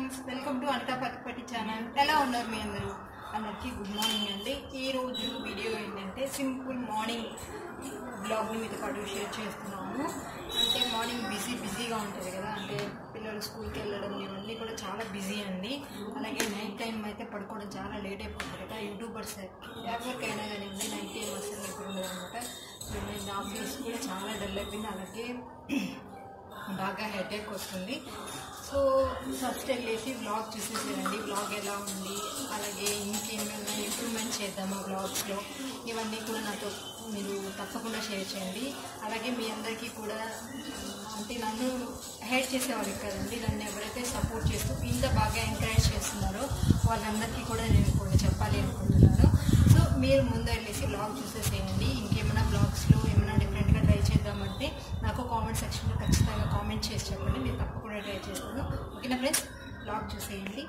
friends welcome to Anitha Pathipatti channel ఎలా ఉన్నారు మీ అందరూ అందరికీ గుడ్ మార్నింగ్ అండి ఈ రోజు వీడియో ఏంటంటే సింపుల్ మార్నింగ్ బ్లాగ్ని మీతో పాటు షేర్ చేస్తున్నాను అంటే మార్నింగ్ బిజీ బిజీగా ఉంటుంది కదా అంటే పిల్లలు స్కూల్కి వెళ్ళడం ఇవన్నీ కూడా చాలా బిజీ అండి అలాగే నైట్ టైం అయితే పడుకోవడం చాలా లేట్ అయిపోతుంది కదా యూట్యూబర్స్ ఎవరికైనా కానివ్వండి నైట్ టైం అసలు ఎప్పుడు ఉండదు అనమాట నా ఫేస్ కూడా చాలా డల్ అయిపోయింది అలాగే బాగా హెడేక్ వస్తుంది సో ఫస్ట్ వెళ్ళేసి బ్లాగ్ చూసేసారండి బ్లాగ్ ఎలా ఉంది అలాగే ఇంకేమైనా ఇంప్రూవ్మెంట్ చేద్దామా బ్లాగ్స్లో ఇవన్నీ కూడా నాతో మీరు తప్పకుండా షేర్ చేయండి అలాగే మీ అందరికీ కూడా అంటే నన్ను హెల్ప్ చేసేవాళ్ళు కదండి నన్ను ఎవరైతే సపోర్ట్ చేస్తూ ఇంత బాగా ఎంకరేజ్ చేస్తున్నారో వాళ్ళందరికీ కూడా నేను కొన్ని చెప్పాలి అనుకుంటున్నాను సో మీరు ముందు వెళ్ళేసి బ్లాగ్ చూసేసేయండి ఇంకేమైనా బ్లాగ్స్లో ఏమైనా డిఫరెంట్గా ట్రై చేద్దామంటే నాకు కామెంట్ సెక్షన్లో ఖచ్చితంగా కామెంట్ చేసి చెప్పండి నేను తప్పకుండా ట్రై చేస్తాను ఓకేనా ఫ్రెండ్స్ బ్లాగ్ చూసేయండి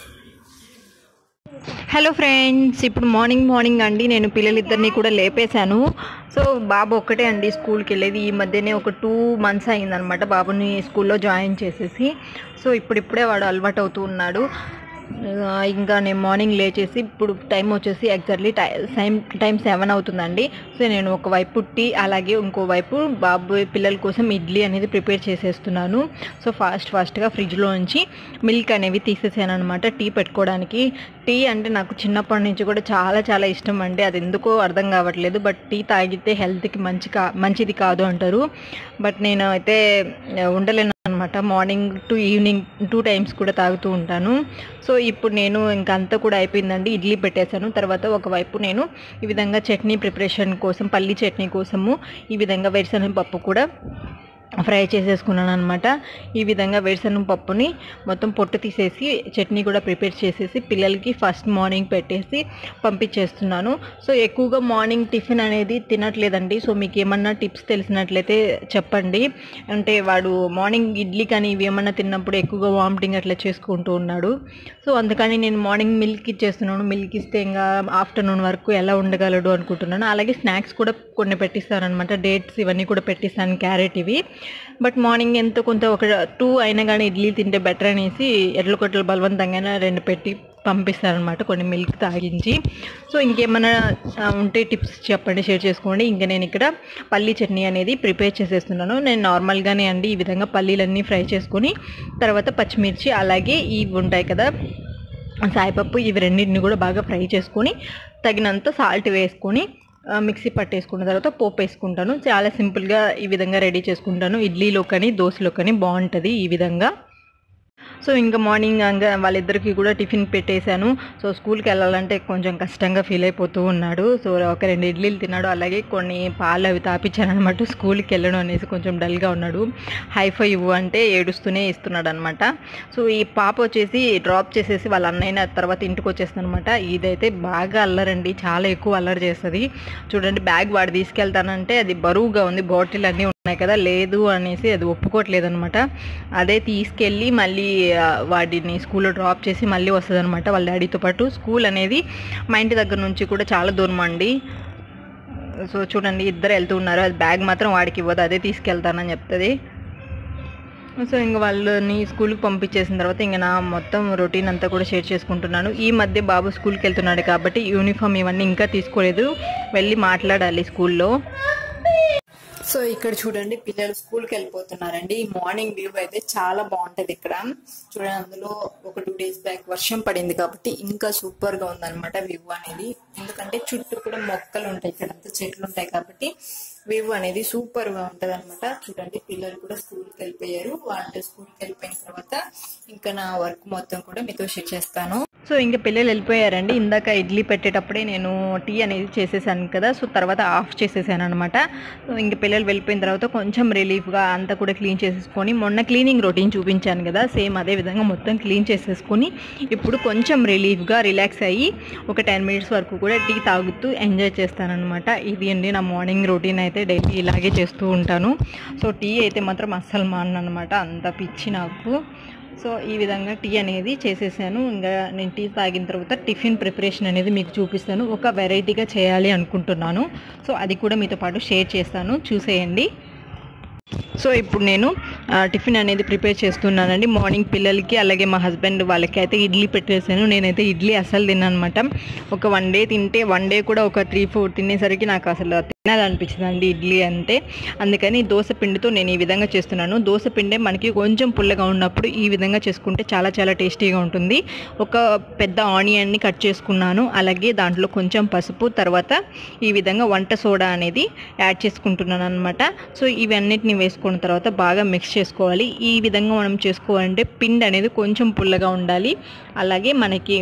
హలో ఫ్రెండ్స్ ఇప్పుడు మార్నింగ్ మార్నింగ్ అండి నేను పిల్లలిద్దరిని కూడా లేపేశాను సో బాబు ఒక్కటే అండి స్కూల్కి వెళ్ళేది ఈ మధ్యనే ఒక టూ మంత్స్ అయిందనమాట బాబుని స్కూల్లో జాయిన్ చేసేసి సో ఇప్పుడిప్పుడే వాడు అలవాటు అవుతూ ఉన్నాడు ఆ, ఇంకా నేను మార్నింగ్ లేచేసి ఇప్పుడు టైం వచ్చేసి ఎగ్జాక్ట్లీ టైం టైం సెవెన్ అవుతుందండి సో నేను ఒకవైపు టీ అలాగే ఇంకోవైపు బాబు పిల్లల కోసం ఇడ్లీ అనేది ప్రిపేర్ చేసేస్తున్నాను సో ఫాస్ట్ ఫాస్ట్గా ఫ్రిడ్జ్లో నుంచి మిల్క్ అనేవి తీసేసాను అనమాట టీ పెట్టుకోవడానికి టీ అంటే నాకు చిన్నప్పటి నుంచి కూడా చాలా చాలా ఇష్టం అండి అది ఎందుకో అర్థం కావట్లేదు బట్ టీ తాగితే హెల్త్కి మంచి కా మంచిది కాదు అంటారు బట్ నేను అయితే ఆ, ఉండలేను అనమాట morning to evening two times కూడా తాగుతూ ఉంటాను సో ఇప్పుడు నేను ఇంకా అంతా కూడా అయిపోయిందండి ఇడ్లీ పెట్టేశాను తర్వాత ఒకవైపు నేను ఈ విధంగా చట్నీ ప్రిపరేషన్ కోసం పల్లి చట్నీ కోసము ఈ విధంగా వేరుశనగ పప్పు కూడా ఫ్రై చేసేసుకున్నాను అనమాట ఈ విధంగా వేరుశనగ పప్పుని మొత్తం పొట్టు తీసేసి చట్నీ కూడా ప్రిపేర్ చేసేసి పిల్లలకి ఫస్ట్ మార్నింగ్ పెట్టేసి పంపించేస్తున్నాను సో ఎక్కువగా మార్నింగ్ టిఫిన్ అనేది తినట్లేదండి సో మీకు ఏమన్నా టిప్స్ తెలిసినట్లయితే చెప్పండి అంటే వాడు మార్నింగ్ ఇడ్లీ కానీ ఇవి ఏమన్నా తిన్నప్పుడు ఎక్కువగా వామిటింగ్ అట్లా చేసుకుంటూ ఉన్నాడు సో అందుకని నేను మార్నింగ్ మిల్క్ ఇచ్చేస్తున్నాను మిల్క్ ఇస్తే ఇంకా ఆఫ్టర్నూన్ వరకు ఎలా ఉండగలడు అనుకుంటున్నాను అలాగే స్నాక్స్ కూడా కొన్ని పెట్టిస్తాను అనమాట డేట్స్ ఇవన్నీ కూడా పెట్టిస్తాను క్యారెట్ ఇవి బట్ మార్నింగ్ ఎంతో కొంత ఒక టూ అయినా కానీ ఇడ్లీ తింటే బెటర్ అనేసి ఎడ్ల కొట్టలు బలవంతంగా రెండు పెట్టి పంపిస్తారనమాట కొన్ని మిల్క్ తాగించి సో ఇంకేమైనా ఆ, ఉంటే టిప్స్ చెప్పండి షేర్ చేసుకోండి ఇంకా నేను ఇక్కడ పల్లీ చట్నీ అనేది ప్రిపేర్ చేసేస్తున్నాను నేను నార్మల్గానే అండి ఈ విధంగా పల్లీలన్నీ ఫ్రై చేసుకొని తర్వాత పచ్చిమిర్చి అలాగే ఇవి ఉంటాయి కదా సాయిపప్పు ఇవి రెండింటిని కూడా బాగా ఫ్రై చేసుకొని తగినంత సాల్ట్ వేసుకొని ఆ, మిక్సీ పట్టేసుకున్న తర్వాత పోపు వేసుకుంటాను చాలా సింపుల్గా ఈ విధంగా రెడీ చేసుకుంటాను ఇడ్లీలో కానీ దోశలో కానీ బాగుంటుంది ఈ విధంగా సో ఇంకా మార్నింగ్ ఇంకా వాళ్ళిద్దరికి కూడా టిఫిన్ పెట్టేశాను సో స్కూల్కి వెళ్ళాలంటే కొంచెం కష్టంగా ఫీల్ అయిపోతూ ఉన్నాడు సో ఒక రెండు ఇడ్లీలు తిన్నాడు అలాగే కొన్ని పాలు అవి తాపించాను అనమాట స్కూల్కి వెళ్ళడం అనేసి కొంచెం డల్గా ఉన్నాడు హైఫై ఇవ్వు అంటే ఏడుస్తూనే ఇస్తున్నాడు అనమాట సో ఈ పాప వచ్చేసి డ్రాప్ చేసేసి వాళ్ళ అన్నయ్య తర్వాత ఇంటికి వచ్చేస్తుంది అనమాట ఇదైతే బాగా అల్లరండి చాలా ఎక్కువ అల్లరి చేస్తుంది చూడండి బ్యాగ్ వాడు తీసుకెళ్తానంటే అది బరువుగా ఉంది బాటిల్ అన్నీ ఉన్నాయి కదా లేదు అనేసి అది ఒప్పుకోవట్లేదు అనమాట అదే తీసుకెళ్ళి మళ్ళీ ఆ, వాడిని స్కూల్లో డ్రాప్ చేసి మళ్ళీ వస్తుంది అనమాట వాళ్ళ డాడీతో పాటు స్కూల్ అనేది మా ఇంటి దగ్గర నుంచి కూడా చాలా దూరం అండి సో చూడండి ఇద్దరు వెళ్తూ ఉన్నారు అది బ్యాగ్ మాత్రం వాడికి ఇవ్వదు అదే తీసుకెళ్తానని చెప్తుంది సో ఇంక వాళ్ళని స్కూల్కి పంపించేసిన తర్వాత ఇంక నా మొత్తం రొటీన్ అంతా కూడా షేర్ చేసుకుంటున్నాను ఈ మధ్య బాబు స్కూల్కి వెళ్తున్నాడు కాబట్టి యూనిఫామ్ ఇవన్నీ ఇంకా తీసుకోలేదు వెళ్ళి మాట్లాడాలి స్కూల్లో సో ఇక్కడ చూడండి పిల్లలు స్కూల్కి వెళ్ళిపోతున్నారండి ఈ మార్నింగ్ వ్యూ అయితే చాలా బాగుంటది ఇక్కడ చూడండి అందులో ఒక టూ డేస్ బ్యాక్ వర్షం పడింది కాబట్టి ఇంకా సూపర్ గా ఉందన్నమాట వ్యూ అనేది ఎందుకంటే చుట్టూ కూడా మొక్కలు ఉంటాయి ఇక్కడ అంతా చెట్లు ఉంటాయి కాబట్టి వ్యూ అనేది సూపర్ గా ఉంటది అనమాట చూడండి పిల్లలు కూడా స్కూల్కి వెళ్ళిపోయారు వాళ్ళు స్కూల్కి వెళ్ళిపోయిన తర్వాత ఇంకా నా వర్క్ మొత్తం కూడా మీతో షేర్ చేస్తాను సో ఇంకా పిల్లలు వెళ్ళిపోయారండి ఇందాక ఇడ్లీ పెట్టేటప్పుడే నేను టీ అనేది చేసేసాను కదా సో తర్వాత ఆఫ్ చేసేసాను అనమాట సో ఇంక పిల్లలు వెళ్ళిపోయిన తర్వాత కొంచెం రిలీఫ్గా అంతా కూడా క్లీన్ చేసేసుకొని మొన్న క్లీనింగ్ రొటీన్ చూపించాను కదా సేమ్ అదే విధంగా మొత్తం క్లీన్ చేసేసుకొని ఇప్పుడు కొంచెం రిలీఫ్గా రిలాక్స్ అయ్యి ఒక టెన్ మినిట్స్ వరకు కూడా టీ తాగుతూ ఎంజాయ్ చేస్తానన్నమాట ఇది అండి నా మార్నింగ్ రొటీన్ అయితే డైలీ ఇలాగే చేస్తూ ఉంటాను సో టీ అయితే మాత్రం అస్సలు మానను అనమాట అంత పిచ్చి నాకు సో ఈ విధంగా టీ అనేది చేసేసాను ఇంకా నేను టీ తాగిన తర్వాత టిఫిన్ ప్రిపరేషన్ అనేది మీకు చూపిస్తాను ఒక వెరైటీగా చేయాలి అనుకుంటున్నాను సో అది కూడా మీతో పాటు షేర్ చేస్తాను చూసేయండి సో ఇప్పుడు నేను ఆ, టిఫిన్ అనేది ప్రిపేర్ చేస్తున్నానండి మార్నింగ్ పిల్లలకి అలాగే మా హస్బెండ్ వాళ్ళకి అయితే ఇడ్లీ పెట్టేశాను నేనైతే ఇడ్లీ అసలు తిన్నాను అనమాట ఒక వన్ డే తింటే వన్ డే కూడా ఒక త్రీ ఫోర్ తినేసరికి నాకు అసలు తినాలనిపించింది అండి ఇడ్లీ అంటే అందుకని దోశ పిండితో నేను ఈ విధంగా చేస్తున్నాను దోశ పిండే మనకి కొంచెం పుల్లగా ఉన్నప్పుడు ఈ విధంగా చేసుకుంటే చాలా చాలా టేస్టీగా ఉంటుంది ఒక పెద్ద ఆనియన్ని కట్ చేసుకున్నాను అలాగే దాంట్లో కొంచెం పసుపు తర్వాత ఈ విధంగా వంట సోడా అనేది యాడ్ చేసుకుంటున్నాను అనమాట సో ఇవన్నిటిని వేసుకున్న తర్వాత బాగా మిక్స్ చేసుకోవాలి ఈ విధంగా మనం చేసుకోవాలంటే పిండి అనేది కొంచెం పుల్లగా ఉండాలి అలాగే మనకి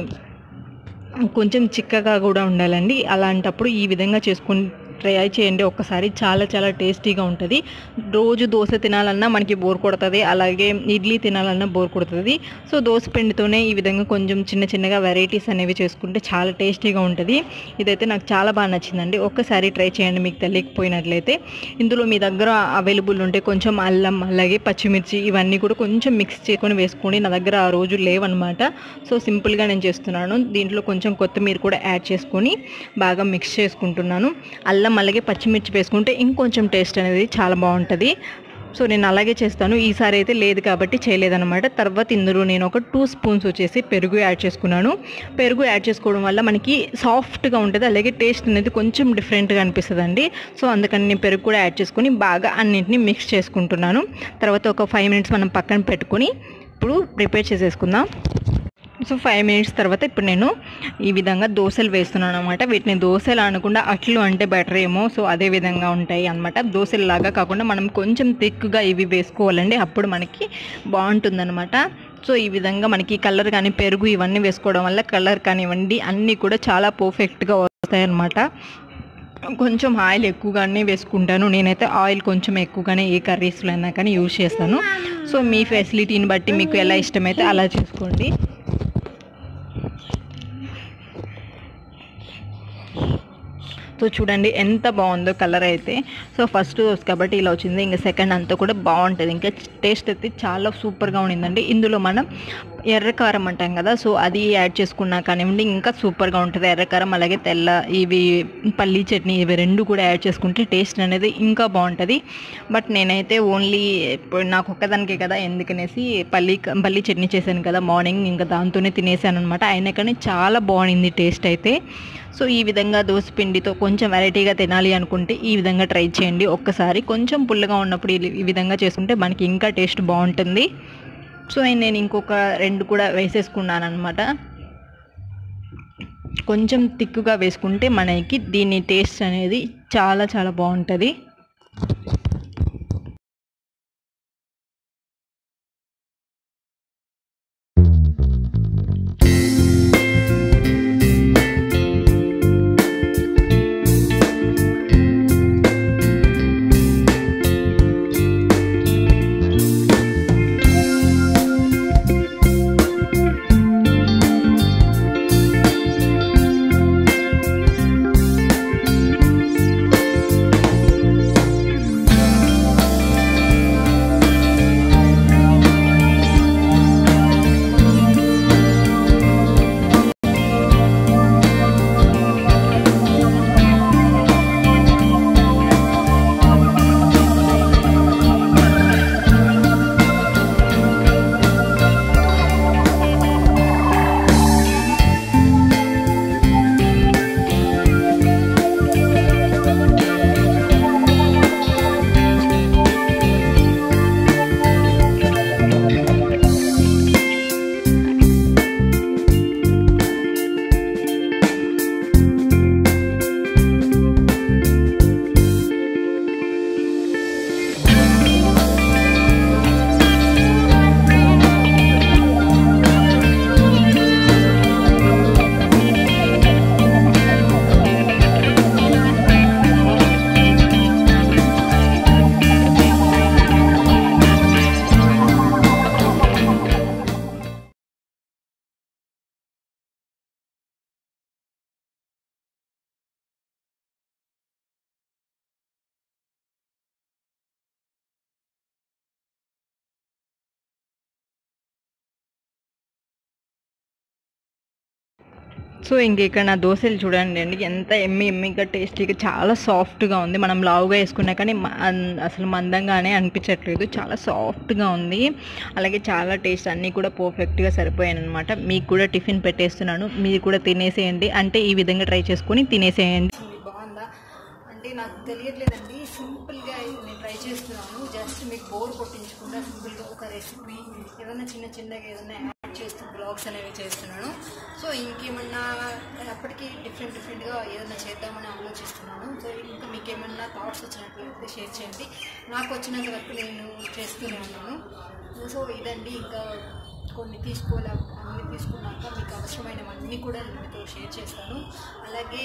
కొంచెం చిక్కగా కూడా ఉండాలండి అలాంటప్పుడు ఈ విధంగా చేసుకుని ట్రై చేయండి ఒక్కసారి చాలా చాలా టేస్టీగా ఉంటుంది రోజు దోశ తినాలన్నా మనకి బోర్ కొడుతుంది అలాగే ఇడ్లీ తినాలన్నా బోర్ కొడుతుంది సో దోశ పిండితోనే ఈ విధంగా కొంచెం చిన్న చిన్నగా వెరైటీస్ అనేవి చేసుకుంటే చాలా టేస్టీగా ఉంటుంది ఇదైతే నాకు చాలా బాగా నచ్చిందండి ఒక్కసారి ట్రై చేయండి మీకు తెలియకపోయినట్లయితే ఇందులో మీ దగ్గర అవైలబుల్ ఉంటే కొంచెం అల్లం అలాగే పచ్చిమిర్చి ఇవన్నీ కూడా కొంచెం మిక్స్ చేసుకొని వేసుకోండి నా దగ్గర ఆ రోజు లేవన్నమాట సో సింపుల్గా నేను చేస్తున్నాను దీంట్లో కొంచెం కొత్తిమీర కూడా యాడ్ చేసుకొని బాగా మిక్స్ చేసుకుంటున్నాను అల్లం అలాగే పచ్చిమిర్చి వేసుకుంటే ఇంకొంచెం టేస్ట్ అనేది చాలా బాగుంటుంది సో నేను అలాగే చేస్తాను ఈసారి అయితే లేదు కాబట్టి చేయలేదన్నమాట తర్వాత ఇందులో నేను ఒక టూ స్పూన్స్ వచ్చేసి పెరుగు యాడ్ చేసుకున్నాను పెరుగు యాడ్ చేసుకోవడం వల్ల మనకి సాఫ్ట్గా ఉంటుంది అలాగే టేస్ట్ అనేది కొంచెం డిఫరెంట్గా అనిపిస్తుంది అండి సో అందుకని నేను పెరుగు కూడా యాడ్ చేసుకొని బాగా అన్నింటినీ మిక్స్ చేసుకుంటున్నాను తర్వాత ఒక ఫైవ్ మినిట్స్ మనం పక్కన పెట్టుకొని ఇప్పుడు ప్రిపేర్ చేసేసుకుందాం సో ఫైవ్ మినిట్స్ తర్వాత ఇప్పుడు నేను ఈ విధంగా దోశలు వేస్తున్నాను అనమాట వీటిని దోశలు అనకుండా అట్లు అంటే బెటర్ ఏమో సో అదే విధంగా ఉంటాయి అనమాట దోశలు లాగా కాకుండా మనం కొంచెం థిక్గా ఇవి వేసుకోవాలండి అప్పుడు మనకి బాగుంటుందన్నమాట సో ఈ విధంగా మనకి కలర్ కానీ పెరుగు ఇవన్నీ వేసుకోవడం వల్ల కలర్ కానివ్వండి అన్నీ కూడా చాలా పర్ఫెక్ట్గా వస్తాయి అన్నమాట కొంచెం ఆయిల్ ఎక్కువగానే వేసుకుంటాను నేనైతే ఆయిల్ కొంచెం ఎక్కువగానే ఏ కర్రీస్లో అయినా కానీ యూజ్ చేస్తాను సో మీ ఫెసిలిటీని బట్టి మీకు ఎలా ఇష్టమైతే అలా చేసుకోండి సో చూడండి ఎంత బాగుందో కలర్ అయితే సో ఫస్ట్ రోజు కాబట్టి ఇలా వచ్చింది ఇంకా సెకండ్ అంతా కూడా బాగుంటుంది ఇంకా టేస్ట్ అయితే చాలా సూపర్గా ఉండిందండి ఇందులో మనం ఎర్రకారం అంటాం కదా సో అది యాడ్ చేసుకున్నా కానివ్వండి ఇంకా సూపర్గా ఉంటుంది ఎర్రకారం అలాగే తెల్ల ఇవి పల్లీ చట్నీ ఇవి రెండు కూడా యాడ్ చేసుకుంటే టేస్ట్ అనేది ఇంకా బాగుంటుంది బట్ నేనైతే ఓన్లీ ఇప్పుడు నాకు ఒక్కదానికే కదా ఎందుకనేసి పల్లీ పల్లీ చట్నీ చేశాను కదా మార్నింగ్ ఇంకా దాంతోనే తినేసాను అనమాట అయినా కానీ చాలా బాగుంది టేస్ట్ అయితే సో ఈ విధంగా దోశ పిండితో కొంచెం వెరైటీగా తినాలి అనుకుంటే ఈ విధంగా ట్రై చేయండి ఒక్కసారి కొంచెం పుల్లగా ఉన్నప్పుడు ఈ- ఈ విధంగా చేసుకుంటే మనకి ఇంకా టేస్ట్ బాగుంటుంది సో నేను ఇంకొక రెండు కూడా వేసేసుకున్నాను అనమాట కొంచెం తిక్కుగా వేసుకుంటే మనకి దీని టేస్ట్ అనేది చాలా చాలా బాగుంటుంది సో ఇంక ఇక్కడ నా దోశలు చూడండి అండి ఎంత ఎమ్మి ఎమ్మిగా టేస్టీగా చాలా సాఫ్ట్గా ఉంది మనం లావుగా వేసుకున్నా కానీ మ- అన్- అసలు మందంగానే అనిపించట్లేదు చాలా సాఫ్ట్గా ఉంది అలాగే చాలా టేస్ట్ అన్నీ కూడా పర్ఫెక్ట్గా సరిపోయాయి అనమాట మీకు కూడా టిఫిన్ పెట్టేస్తున్నాను మీరు కూడా తినేసేయండి అంటే ఈ విధంగా ట్రై చేసుకొని తినేసేయండి ఇది బాగుందా అంటే నాకు తెలియట్లేదండి సింపుల్గా నేను ట్రై చేస్తున్నాను జస్ట్ మీకు బోర్ కొట్టించకుండా సింపుల్గా ఒక రెసిపీ ఏదైనా చిన్న చిన్నగా ఏదైనా యాడ్ చేస్తూ బ్లాగ్స్ అనేవి చేస్తున్నాను సో ఇంకేమన్నా అప్పటికి డిఫరెంట్ డిఫరెంట్గా ఏదైనా చేద్దామని ఆలోచిస్తున్నాను సో ఇంకా మీకు ఏమన్నా థాట్స్ వచ్చినట్లయితే షేర్ చేయండి నాకు వచ్చినంత వరకు నేను చేస్తూనే ఉన్నాను సో ఇదండి ఇంకా కొన్ని తీసుకోవాలి అన్ని తీసుకున్నాక మీకు అవసరమైనవన్నీ కూడా నేను మీతో షేర్ చేస్తాను అలాగే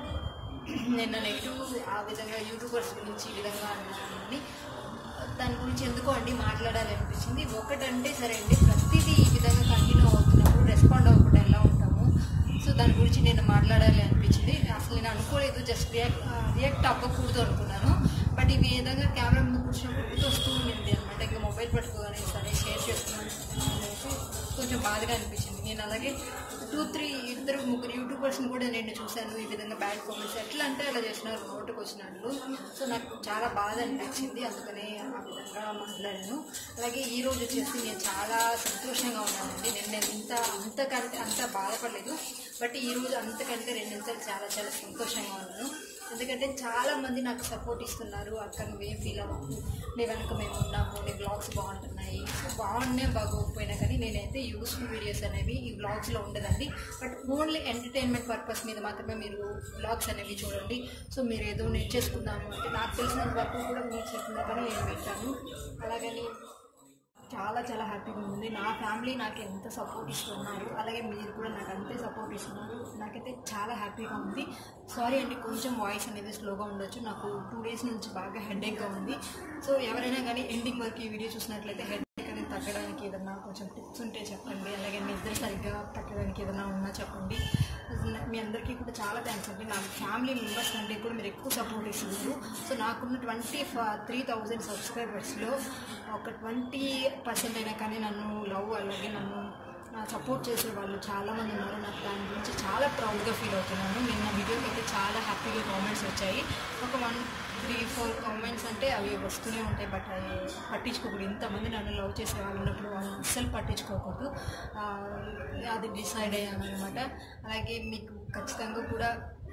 నిన్న నెగిటివ్ ఆ విధంగా యూట్యూబర్స్ గురించి ఈ విధంగా అన్నానని దాని గురించి ఎందుకో అండి మాట్లాడాలి అనిపించింది ఒకటంటే సరే అండి ప్రతిదీ ఈ విధంగా కంటిన్యూ అవుతున్నప్పుడు రెస్పాండ్ అవ్వకుండా ఎలా ఉంటాము సో దాని గురించి నేను మాట్లాడాలి అనిపించింది అసలు నేను అనుకోలేదు జస్ట్ రియాక్ట్ రియాక్ట్ అవ్వకూడదు అనుకున్నాను బట్ ఈ విధంగా కెమెరా ముందు కూర్చున్నప్పుడు గుర్తు వస్తూ ఉంది అనమాట ఇంకా మొబైల్ పట్టుకోగానే సరే షేర్ చేస్తున్నాను అనేసి కొంచెం బాధగా అనిపించింది నేను అలాగే టూ త్రీ ఇద్దరు ముగ్గురు యూట్యూబర్స్ని కూడా నేను చూశాను ఈ విధంగా బ్యాడ్ కామెంట్స్ ఎట్లా అంటే అలా చేసినారు నోటుకు వచ్చినట్లు సో నాకు చాలా బాధ అనిపించింది అందుకనే ఆ విధంగా మాట్లాడాను అలాగే ఈ రోజు వచ్చేసి నేను చాలా సంతోషంగా ఉన్నానండి నేను నేను ఇంత అంతకంటే అంత బాధపడలేదు బట్ ఈ రోజు అంతకంటే రెండింతలు చాలా చాలా సంతోషంగా ఉన్నాను ఎందుకంటే చాలా మంది నాకు సపోర్ట్ ఇస్తున్నారు అక్క నువ్వేం ఫీల్ అవ్వకు నీ వెనక మేము ఉన్నాము నీ బ్లాగ్స్ బాగుంటున్నాయి సో బాగున్నాయి బాగోకపోయినా కానీ నేనైతే యూస్ఫుల్ వీడియోస్ అనేవి ఈ బ్లాగ్స్లో ఉండదండి బట్ ఓన్లీ ఎంటర్టైన్మెంట్ పర్పస్ మీద మాత్రమే మీరు బ్లాగ్స్ అనేవి చూడండి సో మీరు ఏదో నేర్చేసుకుందాము అంటే నాకు తెలిసినంత వరకు కూడా మీరు చెప్పినా కానీ నేను వింటాను అలాగని చాలా చాలా హ్యాపీగా ఉంది నా ఫ్యామిలీ నాకు ఎంత సపోర్ట్ ఇస్తున్నారు అలాగే మీరు కూడా నాకు అంతే సపోర్ట్ ఇస్తున్నారు నాకైతే చాలా హ్యాపీగా ఉంది సారీ అండి కొంచెం వాయిస్ అనేది స్లోగా ఉండొచ్చు నాకు టూ డేస్ నుంచి బాగా హెడేక్గా ఉంది సో ఎవరైనా కానీ ఎండింగ్ వరకు ఈ వీడియో చూసినట్లయితే హెడేక్ అనేది తగ్గడానికి ఏదన్నా కొంచెం టిప్స్ ఉంటే చెప్పండి అలాగే నిద్ర సరిగ్గా పట్టడానికి ఏదైనా ఉన్నా చెప్పండి మీ అందరికీ కూడా చాలా థ్యాంక్స్ అండి నా ఫ్యామిలీ మెంబర్స్ కంటే కూడా మీరు ఎక్కువ సపోర్ట్ ఇస్తున్నారు సో నాకున్న ట్వంటీ త్రీ థౌజండ్ సబ్స్క్రైబర్స్లో ఒక ట్వంటీ పర్సెంట్ అయినా కానీ నన్ను లవ్ అలాగే నన్ను సపోర్ట్ చేసే వాళ్ళు చాలామంది ఉన్నారు నాకు దాని గురించి చాలా ప్రౌడ్గా ఫీల్ అవుతున్నాను నిన్న వీడియోకి అయితే చాలా హ్యాపీగా కామెంట్స్ వచ్చాయి ఒక వన్ త్రీ ఫోర్ కామెంట్స్ అంటే అవి వస్తూనే ఉంటాయి బట్ అవి పట్టించుకోకూడదు ఇంతమంది నన్ను లవ్ చేసే వాళ్ళు ఉన్నప్పుడు వాళ్ళని అస్సలు పట్టించుకోకూడదు ఆ, అది డిసైడ్ అయ్యాను అనమాట అలాగే మీకు ఖచ్చితంగా కూడా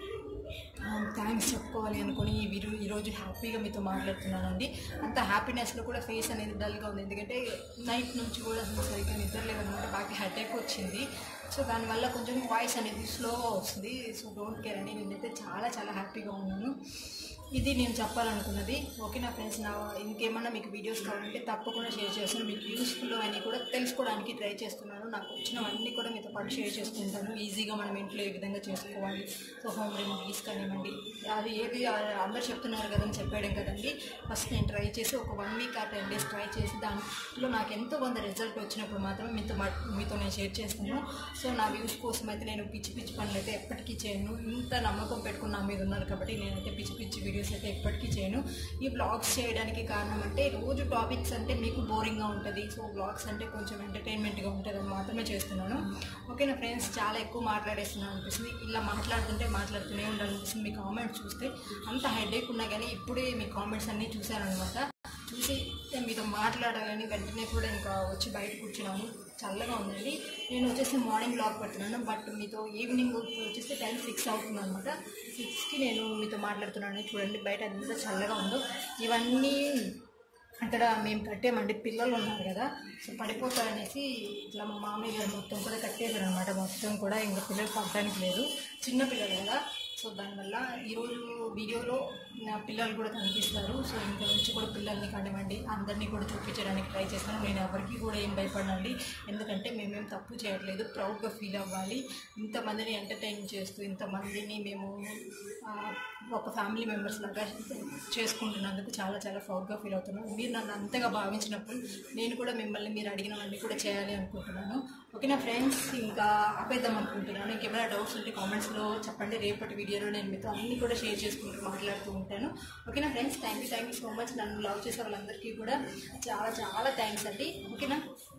థ్యాంక్స్ చెప్పుకోవాలి అనుకుని ఈ వీరు ఈరోజు హ్యాపీగా మీతో మాట్లాడుతున్నానండి అంత హ్యాపీనెస్లో కూడా ఫేస్ అనేది డల్గా ఉంది ఎందుకంటే నైట్ నుంచి కూడా అసలు సరిగ్గా నిద్ర లేదనమాట బాగా హెడేక్ వచ్చింది సో దానివల్ల కొంచెం వాయిస్ అనేది స్లోగా వస్తుంది సో డోంట్ కేర్ అండి నేనైతే చాలా చాలా హ్యాపీగా ఉన్నాను ఇది నేను చెప్పాలనుకున్నది ఓకే నా ఫ్రెండ్స్ నా ఇంకేమన్నా మీకు వీడియోస్ కావాలంటే తప్పకుండా షేర్ చేస్తాను మీకు యూస్ఫుల్ అని కూడా తెలుసుకోవడానికి ట్రై చేస్తున్నాను నాకు వచ్చినవన్నీ కూడా మీతో పాటు షేర్ చేసుకుంటాను ఈజీగా మనం ఇంట్లో ఏ విధంగా చేసుకోవాలి సో హోమ్ రెమెడీస్ కానివ్వండి అది ఏది ఆ, అందరు చెప్తున్నారు కదని చెప్పేయడం కదండి ఫస్ట్ నేను ట్రై చేసి ఒక వన్ వీక్ ఆ టెన్ డేస్ ట్రై చేసి దాంట్లో నాకు ఎంతో కొంత రిజల్ట్ వచ్చినప్పుడు మాత్రం మీతో మా- మీతో నేను షేర్ చేస్తాను సో నా వ్యూస్ కోసం అయితే నేను పిచ్చి పిచ్చి పనులు అయితే ఎప్పటికీ చేయను ఇంత నమ్మకం పెట్టుకుని నా మీద ఉన్నారు కాబట్టి నేనైతే పిచ్చి పిచ్చి వీడియోస్ అయితే ఎప్పటికీ చేయను ఈ బ్లాగ్స్ చేయడానికి కారణం అంటే రోజు టాపిక్స్ అంటే మీకు బోరింగ్గా ఉంటుంది సో బ్లాగ్స్ అంటే కొంచెం ఎంటర్టైన్మెంట్గా ఉంటుంది అని మాత్రమే చేస్తున్నాను ఓకే నా ఫ్రెండ్స్ చాలా ఎక్కువ మాట్లాడేస్తున్నాను అనిపిస్తుంది ఇలా మాట్లాడుతుంటే మాట్లాడుతూనే ఉండాలనిపిస్తుంది మీ కామెంట్స్ చూస్తే అంత హెడేక్ ఉన్నా కానీ ఇప్పుడే మీ కామెంట్స్ అన్నీ చూశానమాట చూసి మీతో మాట్లాడాలని వెంటనే కూడా ఇంకా వచ్చి బయట కూర్చున్నాను చల్లగా ఉందండి నేను వచ్చేసి మార్నింగ్ బ్లాగ్ పెడుతున్నాను బట్ మీతో ఈవినింగ్ వచ్చేసి టైం సిక్స్ అవుతుంది అనమాట సిక్స్కి నేను మీతో మాట్లాడుతున్నాను చూడండి బయట ఎంత చల్లగా ఉందో ఇవన్నీ అక్కడ మేము కట్టామండి పిల్లలు ఉన్నారు కదా సో పడిపోతారనేసి ఇట్లా మా మామయ్య గారు మొత్తం కూడా కట్టేశారు అనమాట మొత్తం కూడా ఇంకా పిల్లలు పడడానికి లేదు చిన్న పిల్లలు కదా సో దానివల్ల ఈరోజు వీడియోలో నా పిల్లలు కూడా కనిపిస్తారు సో ఇంకా నుంచి కూడా పిల్లల్ని కానివ్వండి అందరినీ కూడా చూపించడానికి ట్రై చేస్తాను నేను ఎవరికి కూడా ఏం భయపడనండి ఎందుకంటే మేమేం తప్పు చేయట్లేదు ప్రౌడ్గా ఫీల్ అవ్వాలి ఇంతమందిని ఎంటర్టైన్ చేస్తూ ఇంతమందిని మేము ఆ, ఒక ఫ్యామిలీ మెంబర్స్ లాగా చేసుకుంటున్నందుకు చాలా చాలా ప్రౌడ్గా ఫీల్ అవుతున్నాను మీరు నన్ను అంతగా భావించినప్పుడు నేను కూడా మిమ్మల్ని మీరు అడిగినవన్నీ కూడా చేయాలి అనుకుంటున్నాను ఓకేనా ఫ్రెండ్స్ ఇంకా ఆపేద్దాం అనుకుంటున్నాను ఇంకేమైనా డౌట్స్ ఉంటే కామెంట్స్లో చెప్పండి రేపటి వీడియోలో నేను మీతో అన్నీ కూడా షేర్ చేసుకుంటూ మాట్లాడుతూ ఉంటాను ఓకేనా friends thank you thank you so much నన్ను లవ్ చేసే వాళ్ళందరికీ కూడా చాలా చాలా థ్యాంక్స్ అండి ఓకేనా